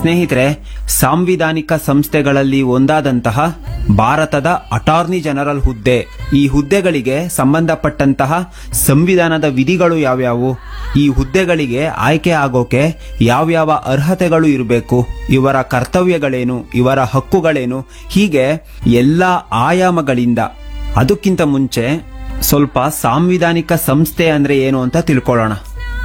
ಸ್ನೇಹಿತರೆ ಸಾಂವಿಧಾನಿಕ ಸಂಸ್ಥೆಗಳಲ್ಲಿ ಒಂದಾದಂತಹ ಭಾರತದ ಅಟಾರ್ನಿ ಜನರಲ್ ಹುದ್ದೆ ಈ ಹುದ್ದೆಗಳಿಗೆ ಸಂಬಂಧಪಟ್ಟಂತಹ ಸಂವಿಧಾನದ ವಿಧಿಗಳು ಯಾವ್ಯಾವು ಈ ಹುದ್ದೆಗಳಿಗೆ ಆಯ್ಕೆ ಆಗೋಕೆ ಯಾವ್ಯಾವ ಅರ್ಹತೆಗಳು ಇರಬೇಕು ಇವರ ಕರ್ತವ್ಯಗಳೇನು ಇವರ ಹಕ್ಕುಗಳೇನು ಹೀಗೆ ಎಲ್ಲ ಆಯಾಮಗಳಿಂದ ಅದಕ್ಕಿಂತ ಮುಂಚೆ ಸ್ವಲ್ಪ ಸಾಂವಿಧಾನಿಕ ಸಂಸ್ಥೆ ಅಂದ್ರೆ ಏನು ಅಂತ ತಿಳ್ಕೊಳ್ಳೋಣ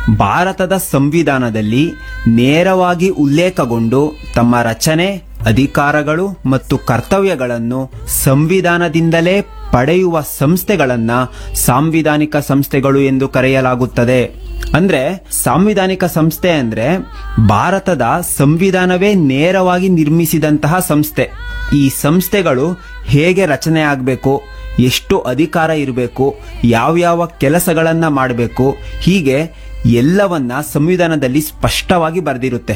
ಭಾರತದ ಸಂವಿಧಾನದಲ್ಲಿ ನೇರವಾಗಿ ಉಲ್ಲೇಖಗೊಂಡು ತಮ್ಮ ರಚನೆ ಅಧಿಕಾರಗಳು ಮತ್ತು ಕರ್ತವ್ಯಗಳನ್ನು ಸಂವಿಧಾನದಿಂದಲೇ ಪಡೆಯುವ ಸಂಸ್ಥೆಗಳನ್ನ ಸಾಂವಿಧಾನಿಕ ಸಂಸ್ಥೆಗಳು ಎಂದು ಕರೆಯಲಾಗುತ್ತದೆ ಅಂದ್ರೆ ಸಾಂವಿಧಾನಿಕ ಸಂಸ್ಥೆ ಅಂದ್ರೆ ಭಾರತದ ಸಂವಿಧಾನವೇ ನೇರವಾಗಿ ನಿರ್ಮಿಸಿದಂತಹ ಸಂಸ್ಥೆ ಈ ಸಂಸ್ಥೆಗಳು ಹೇಗೆ ರಚನೆ ಆಗಬೇಕು ಎಷ್ಟು ಅಧಿಕಾರ ಇರಬೇಕು ಯಾವ್ಯಾವ ಕೆಲಸಗಳನ್ನ ಮಾಡಬೇಕು ಹೀಗೆ ಎಲ್ಲವನ್ನ ಸಂವಿಧಾನದಲ್ಲಿ ಸ್ಪಷ್ಟವಾಗಿ ಬರೆದಿರುತ್ತೆ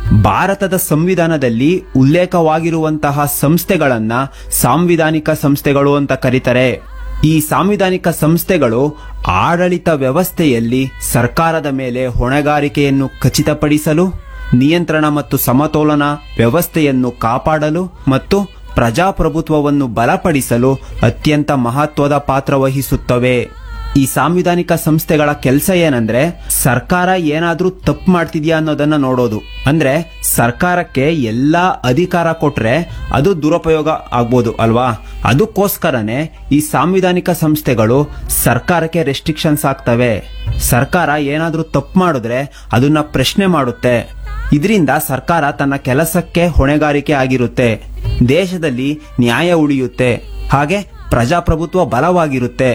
ಭಾರತದ ಸಂವಿಧಾನದಲ್ಲಿ ಉಲ್ಲೇಖವಾಗಿರುವಂತಹ ಸಂಸ್ಥೆಗಳನ್ನ ಸಾಂವಿಧಾನಿಕ ಸಂಸ್ಥೆಗಳು ಅಂತ ಕರೀತಾರೆ ಈ ಸಾಂವಿಧಾನಿಕ ಸಂಸ್ಥೆಗಳು ಆಡಳಿತ ವ್ಯವಸ್ಥೆಯಲ್ಲಿ ಸರ್ಕಾರದ ಮೇಲೆ ಹೊಣೆಗಾರಿಕೆಯನ್ನು ಖಚಿತಪಡಿಸಲು ನಿಯಂತ್ರಣ ಮತ್ತು ಸಮತೋಲನ ವ್ಯವಸ್ಥೆಯನ್ನು ಕಾಪಾಡಲು ಮತ್ತು ಪ್ರಜಾಪ್ರಭುತ್ವವನ್ನು ಬಲಪಡಿಸಲು ಅತ್ಯಂತ ಮಹತ್ವದ ಪಾತ್ರ ವಹಿಸುತ್ತವೆ ಈ ಸಾಂವಿಧಾನಿಕ ಸಂಸ್ಥೆಗಳ ಕೆಲಸ ಏನಂದ್ರೆ ಸರ್ಕಾರ ಏನಾದ್ರೂ ತಪ್ಪು ಮಾಡ್ತಿದ್ಯಾ ಅನ್ನೋದನ್ನ ನೋಡೋದು ಅಂದ್ರೆ ಸರ್ಕಾರಕ್ಕೆ ಎಲ್ಲಾ ಅಧಿಕಾರ ಕೊಟ್ರೆ ಅದು ದುರುಪಯೋಗ ಆಗ್ಬೋದು ಅಲ್ವಾ ಅದಕ್ಕೋಸ್ಕರನೇ ಈ ಸಾಂವಿಧಾನಿಕ ಸಂಸ್ಥೆಗಳು ಸರ್ಕಾರಕ್ಕೆ ರೆಸ್ಟ್ರಿಕ್ಷನ್ಸ್ ಆಗ್ತವೆ ಸರ್ಕಾರ ಏನಾದ್ರೂ ತಪ್ಪು ಮಾಡಿದ್ರೆ ಅದನ್ನ ಪ್ರಶ್ನೆ ಮಾಡುತ್ತೆ ಇದರಿಂದ ಸರ್ಕಾರ ತನ್ನ ಕೆಲಸಕ್ಕೆ ಹೊಣೆಗಾರಿಕೆ ಆಗಿರುತ್ತೆ ದೇಶದಲ್ಲಿ ನ್ಯಾಯ ಉಳಿಯುತ್ತೆ ಹಾಗೆ ಪ್ರಜಾಪ್ರಭುತ್ವ ಬಲವಾಗಿರುತ್ತೆ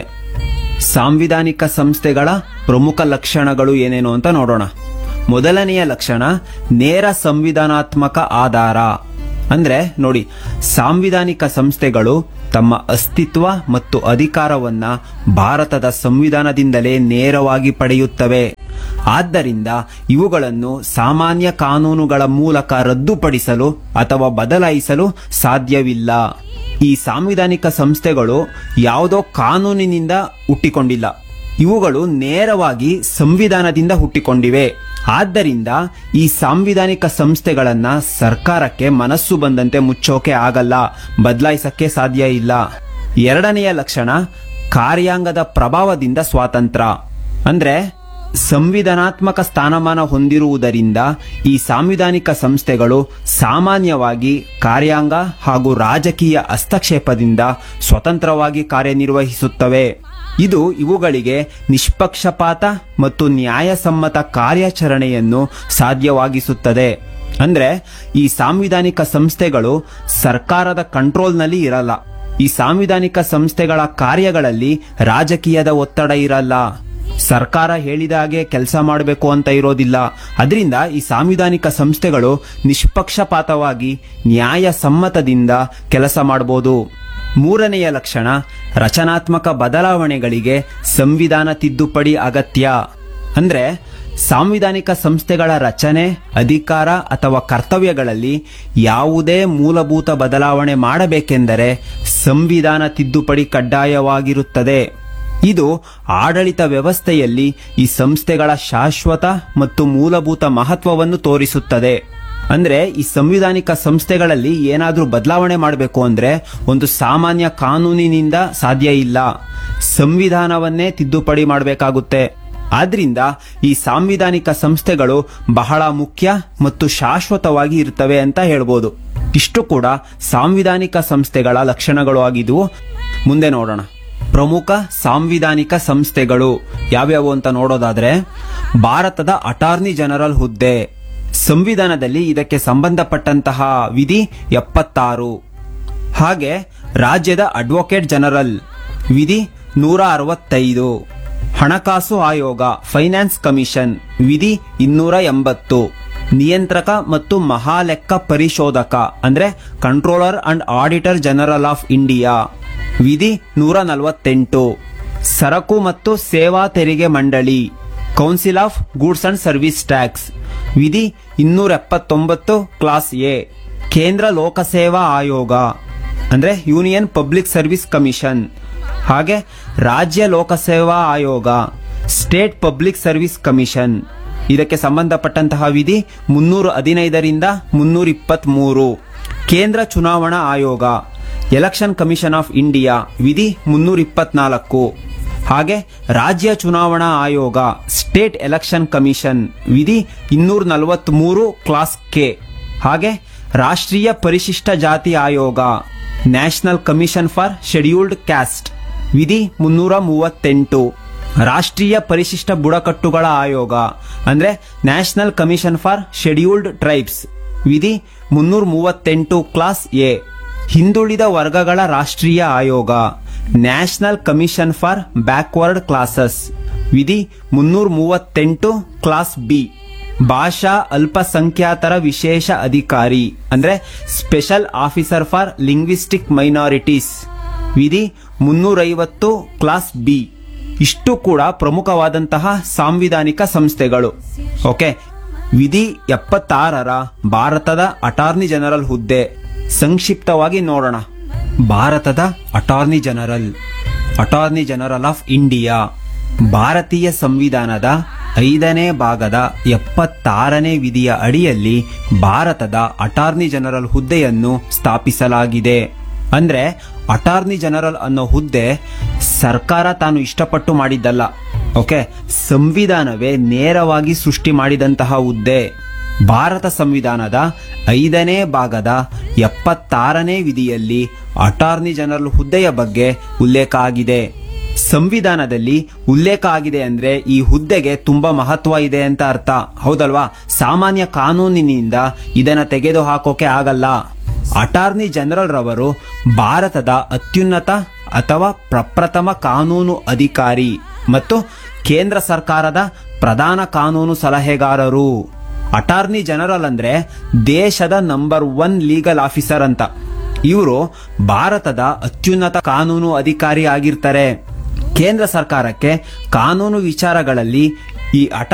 ಸಾಂವಿಧಾನಿಕ ಸಂಸ್ಥೆಗಳ ಪ್ರಮುಖ ಲಕ್ಷಣಗಳು ಏನೇನು ಅಂತ ನೋಡೋಣ ಮೊದಲನೆಯ ಲಕ್ಷಣ ನೇರ ಸಂವಿಧಾನಾತ್ಮಕ ಆಧಾರ ಅಂದ್ರೆ ನೋಡಿ ಸಾಂವಿಧಾನಿಕ ಸಂಸ್ಥೆಗಳು ತಮ್ಮ ಅಸ್ತಿತ್ವ ಮತ್ತು ಅಧಿಕಾರವನ್ನ ಭಾರತದ ಸಂವಿಧಾನದಿಂದಲೇ ನೇರವಾಗಿ ಪಡೆಯುತ್ತವೆ ಆದ್ದರಿಂದ ಇವುಗಳನ್ನು ಸಾಮಾನ್ಯ ಕಾನೂನುಗಳ ಮೂಲಕ ರದ್ದುಪಡಿಸಲು ಅಥವಾ ಬದಲಾಯಿಸಲು ಸಾಧ್ಯವಿಲ್ಲ ಈ ಸಾಂವಿಧಾನಿಕ ಸಂಸ್ಥೆಗಳು ಯಾವುದೋ ಕಾನೂನಿನಿಂದ ಹುಟ್ಟಿಕೊಂಡಿಲ್ಲ ಇವುಗಳು ನೇರವಾಗಿ ಸಂವಿಧಾನದಿಂದ ಹುಟ್ಟಿಕೊಂಡಿವೆ ಆದ್ದರಿಂದ ಈ ಸಾಂವಿಧಾನಿಕ ಸಂಸ್ಥೆಗಳನ್ನ ಸರ್ಕಾರಕ್ಕೆ ಮನಸ್ಸು ಬಂದಂತೆ ಮುಚ್ಚೋಕೆ ಆಗಲ್ಲ ಬದಲಾಯಿಸಕ್ಕೆ ಸಾಧ್ಯ ಇಲ್ಲ ಎರಡನೆಯ ಲಕ್ಷಣ ಕಾರ್ಯಾಂಗದ ಪ್ರಭಾವದಿಂದ ಸ್ವಾತಂತ್ರ್ಯ ಅಂದ್ರೆ ಸಂವಿಧಾನಾತ್ಮಕ ಸ್ಥಾನಮಾನ ಹೊಂದಿರುವುದರಿಂದ ಈ ಸಾಂವಿಧಾನಿಕ ಸಂಸ್ಥೆಗಳು ಸಾಮಾನ್ಯವಾಗಿ ಕಾರ್ಯಾಂಗ ಹಾಗೂ ರಾಜಕೀಯ ಹಸ್ತಕ್ಷೇಪದಿಂದ ಸ್ವತಂತ್ರವಾಗಿ ಕಾರ್ಯನಿರ್ವಹಿಸುತ್ತವೆ ಇದು ಇವುಗಳಿಗೆ ನಿಷ್ಪಕ್ಷಪಾತ ಮತ್ತು ನ್ಯಾಯಸಮ್ಮತ ಕಾರ್ಯಾಚರಣೆಯನ್ನು ಸಾಧ್ಯವಾಗಿಸುತ್ತದೆ ಅಂದ್ರೆ ಈ ಸಾಂವಿಧಾನಿಕ ಸಂಸ್ಥೆಗಳು ಸರ್ಕಾರದ ಕಂಟ್ರೋಲ್ನಲ್ಲಿ ಇರಲ್ಲ ಈ ಸಾಂವಿಧಾನಿಕ ಸಂಸ್ಥೆಗಳ ಕಾರ್ಯಗಳಲ್ಲಿ ರಾಜಕೀಯದ ಒತ್ತಡ ಇರಲ್ಲ ಸರ್ಕಾರ ಹೇಳಿದ ಹಾಗೆ ಕೆಲಸ ಮಾಡಬೇಕು ಅಂತ ಇರೋದಿಲ್ಲ ಅದರಿಂದ ಈ ಸಾಂವಿಧಾನಿಕ ಸಂಸ್ಥೆಗಳು ನಿಷ್ಪಕ್ಷಪಾತವಾಗಿ ನ್ಯಾಯಸಮ್ಮತದಿಂದ ಕೆಲಸ ಮಾಡಬಹುದು ಮೂರನೆಯ ಲಕ್ಷಣ ರಚನಾತ್ಮಕ ಬದಲಾವಣೆಗಳಿಗೆ ಸಂವಿಧಾನ ತಿದ್ದುಪಡಿ ಅಗತ್ಯ ಅಂದ್ರೆ ಸಾಂವಿಧಾನಿಕ ಸಂಸ್ಥೆಗಳ ರಚನೆ ಅಧಿಕಾರ ಅಥವಾ ಕರ್ತವ್ಯಗಳಲ್ಲಿ ಯಾವುದೇ ಮೂಲಭೂತ ಬದಲಾವಣೆ ಮಾಡಬೇಕೆಂದರೆ ಸಂವಿಧಾನ ತಿದ್ದುಪಡಿ ಕಡ್ಡಾಯವಾಗಿರುತ್ತದೆ ಇದು ಆಡಳಿತ ವ್ಯವಸ್ಥೆಯಲ್ಲಿ ಈ ಸಂಸ್ಥೆಗಳ ಶಾಶ್ವತ ಮತ್ತು ಮೂಲಭೂತ ಮಹತ್ವವನ್ನು ತೋರಿಸುತ್ತದೆ ಅಂದ್ರೆ ಈ ಸಂವಿಧಾನಿಕ ಸಂಸ್ಥೆಗಳಲ್ಲಿ ಏನಾದ್ರೂ ಬದಲಾವಣೆ ಮಾಡಬೇಕು ಅಂದ್ರೆ ಒಂದು ಸಾಮಾನ್ಯ ಕಾನೂನಿನಿಂದ ಸಾಧ್ಯ ಇಲ್ಲ ಸಂವಿಧಾನವನ್ನೇ ತಿದ್ದುಪಡಿ ಮಾಡಬೇಕಾಗುತ್ತೆ ಆದ್ರಿಂದ ಈ ಸಾಂವಿಧಾನಿಕ ಸಂಸ್ಥೆಗಳು ಬಹಳ ಮುಖ್ಯ ಮತ್ತು ಶಾಶ್ವತವಾಗಿ ಇರ್ತವೆ ಅಂತ ಹೇಳ್ಬೋದು ಇಷ್ಟು ಕೂಡ ಸಾಂವಿಧಾನಿಕ ಸಂಸ್ಥೆಗಳ ಲಕ್ಷಣಗಳು ಆಗಿದ್ವು ಮುಂದೆ ನೋಡೋಣ ಪ್ರಮುಖ ಸಾಂವಿಧಾನಿಕ ಸಂಸ್ಥೆಗಳು ಯಾವ್ಯಾವು ಅಂತ ನೋಡೋದಾದ್ರೆ ಭಾರತದ ಅಟಾರ್ನಿ ಜನರಲ್ ಹುದ್ದೆ ಸಂವಿಧಾನದಲ್ಲಿ ಇದಕ್ಕೆ ಸಂಬಂಧಪಟ್ಟಂತಹ ವಿಧಿ ಎಪ್ಪತ್ತಾರು ಹಾಗೆ ರಾಜ್ಯದ ಅಡ್ವೊಕೇಟ್ ಜನರಲ್ ವಿಧಿ ನೂರ ಅರವತ್ತೈದು ಹಣಕಾಸು ಆಯೋಗ ಫೈನಾನ್ಸ್ ಕಮಿಷನ್ ವಿಧಿ ಇನ್ನೂರ ಎಂಬತ್ತು ನಿಯಂತ್ರಕ ಮತ್ತು ಮಹಾಲೆಕ್ಕ ಪರಿಶೋಧಕ ಅಂದ್ರೆ controller and auditor general of India ವಿಧಿ ನೂರ ನಲವತ್ತೆಂಟು ಸರಕು ಮತ್ತು ಸೇವಾ ತೆರಿಗೆ ಮಂಡಳಿ council of goods and service tax ವಿಧಿ ಇನ್ನೂರ ಎಪ್ಪತ್ತೊಂಬತ್ತು ಕ್ಲಾಸ್ ಎ ಕೇಂದ್ರ ಲೋಕಸೇವಾ ಆಯೋಗ ಅಂದ್ರೆ ಯೂನಿಯನ್ ಪಬ್ಲಿಕ್ ಸರ್ವಿಸ್ ಕಮಿಷನ್ ಹಾಗೆ ರಾಜ್ಯ ಲೋಕಸೇವಾ ಆಯೋಗ ಸ್ಟೇಟ್ ಪಬ್ಲಿಕ್ ಸರ್ವಿಸ್ ಕಮಿಷನ್ ಇದಕ್ಕೆ ಸಂಬಂಧಪಟ್ಟಂತಹ ವಿಧಿ ಮುನ್ನೂರ ಹದಿನೈದರಿಂದ ಮುನ್ನೂರ ಇಪ್ಪತ್ಮೂರು ಕೇಂದ್ರ ಚುನಾವಣಾ ಆಯೋಗ ಎಲೆಕ್ಷನ್ ಕಮಿಷನ್ ಆಫ್ ಇಂಡಿಯಾ ವಿಧಿ ಮುನ್ನೂರ ಇಪ್ಪತ್ನಾಲ್ಕು ಹಾಗೆ ರಾಜ್ಯ ಚುನಾವಣಾ ಆಯೋಗ ಸ್ಟೇಟ್ ಎಲೆಕ್ಷನ್ ಕಮಿಷನ್ ವಿಧಿ ಇನ್ನೂರ ನಲವತ್ಮೂರು ಕ್ಲಾಸ್ ಕೆ ಹಾಗೆ ರಾಷ್ಟ್ರೀಯ ಪರಿಶಿಷ್ಟ ಜಾತಿ ಆಯೋಗ national commission for scheduled caste ವಿಧಿ ಮುನ್ನೂರ ಮೂವತ್ತೆಂಟು ರಾಷ್ಟ್ರೀಯ ಪರಿಶಿಷ್ಟ ಬುಡಕಟ್ಟುಗಳ ಆಯೋಗ ಅಂದ್ರೆ national commission for scheduled tribes ವಿಧಿ ಮುನ್ನೂರ ಮೂವತ್ತೆಂಟು ಕ್ಲಾಸ್ ಎ ಹಿಂದುಳಿದ ವರ್ಗಗಳ ರಾಷ್ಟ್ರೀಯ ಆಯೋಗ national commission for backward classes ವಿಧಿ ಮುನ್ನೂರ ಮೂವತ್ತೆಂಟು ಕ್ಲಾಸ್ ಬಿ ಭಾಷಾ ಅಲ್ಪಸಂಖ್ಯಾತರ ವಿಶೇಷ ಅಧಿಕಾರಿ ಅಂದ್ರೆ special officer for linguistic minorities ವಿಧಿ ಮುನ್ನೂರೈವತ್ತು ಕ್ಲಾಸ್ ಬಿ ಇಷ್ಟು ಕೂಡ ಪ್ರಮುಖವಾದಂತಹ ಸಾಂವಿಧಾನಿಕ ಸಂಸ್ಥೆಗಳು ಓಕೆ ವಿಧಿ ಎಪ್ಪತ್ತಾರರ ಭಾರತದ ಅಟಾರ್ನಿ ಜನರಲ್ ಹುದ್ದೆ ಸಂಕ್ಷಿಪ್ತವಾಗಿ ನೋಡೋಣ ಭಾರತದ attorney general attorney general of India ಭಾರತೀಯ ಸಂವಿಧಾನದ ಐದನೇ ಭಾಗದ ಎಪ್ಪತ್ತಾರನೇ ವಿಧಿಯ ಅಡಿಯಲ್ಲಿ ಭಾರತದ ಅಟಾರ್ನಿ ಜನರಲ್ ಹುದ್ದೆಯನ್ನು ಸ್ಥಾಪಿಸಲಾಗಿದೆ ಅಂದ್ರೆ ಅಟಾರ್ನಿ ಜನರಲ್ ಅನ್ನೋ ಹುದ್ದೆ ಸರ್ಕಾರ ತಾನು ಇಷ್ಟಪಟ್ಟು ಮಾಡಿದ್ದಲ್ಲ ಓಕೆ ಸಂವಿಧಾನವೇ ನೇರವಾಗಿ ಸೃಷ್ಟಿ ಮಾಡಿದಂತಹ ಹುದ್ದೆ ಭಾರತ ಸಂವಿಧಾನದ ಐದನೇ ಭಾಗದ ಎಪ್ಪತ್ತಾರನೇ ವಿಧಿಯಲ್ಲಿ ಅಟಾರ್ನಿ ಜನರಲ್ ಹುದ್ದೆಯ ಬಗ್ಗೆ ಉಲ್ಲೇಖ ಆಗಿದೆ ಸಂವಿಧಾನದಲ್ಲಿ ಉಲ್ಲೇಖ ಆಗಿದೆ ಅಂದ್ರೆ ಈ ಹುದ್ದೆಗೆ ತುಂಬಾ ಮಹತ್ವ ಇದೆ ಅಂತ ಅರ್ಥ ಹೌದಲ್ವಾ ಸಾಮಾನ್ಯ ಕಾನೂನಿನಿಂದ ಇದನ್ನ ತೆಗೆದು ಹಾಕೋಕೆ ಆಗಲ್ಲ ಅಟಾರ್ನಿ ಜನರಲ್ ರವರು ಭಾರತದ ಅತ್ಯುನ್ನತ ಅಥವಾ ಪ್ರಪ್ರಥಮ ಕಾನೂನು ಅಧಿಕಾರಿ ಮತ್ತು ಕೇಂದ್ರ ಸರ್ಕಾರದ ಪ್ರಧಾನ ಕಾನೂನು ಸಲಹೆಗಾರರು ಅಟಾರ್ನಿ ಜನರಲ್ ಅಂದ್ರೆ ದೇಶದ ನಂಬರ್ ಒನ್ ಲೀಗಲ್ ಆಫೀಸರ್ ಅಂತ ಇವರು ಭಾರತದ ಅತ್ಯುನ್ನತ ಕಾನೂನು ಅಧಿಕಾರಿ ಆಗಿರ್ತಾರೆ ಕೇಂದ್ರ ಸರ್ಕಾರಕ್ಕೆ ಕಾನೂನು ವಿಚಾರಗಳಲ್ಲಿ ಈ ಅಟ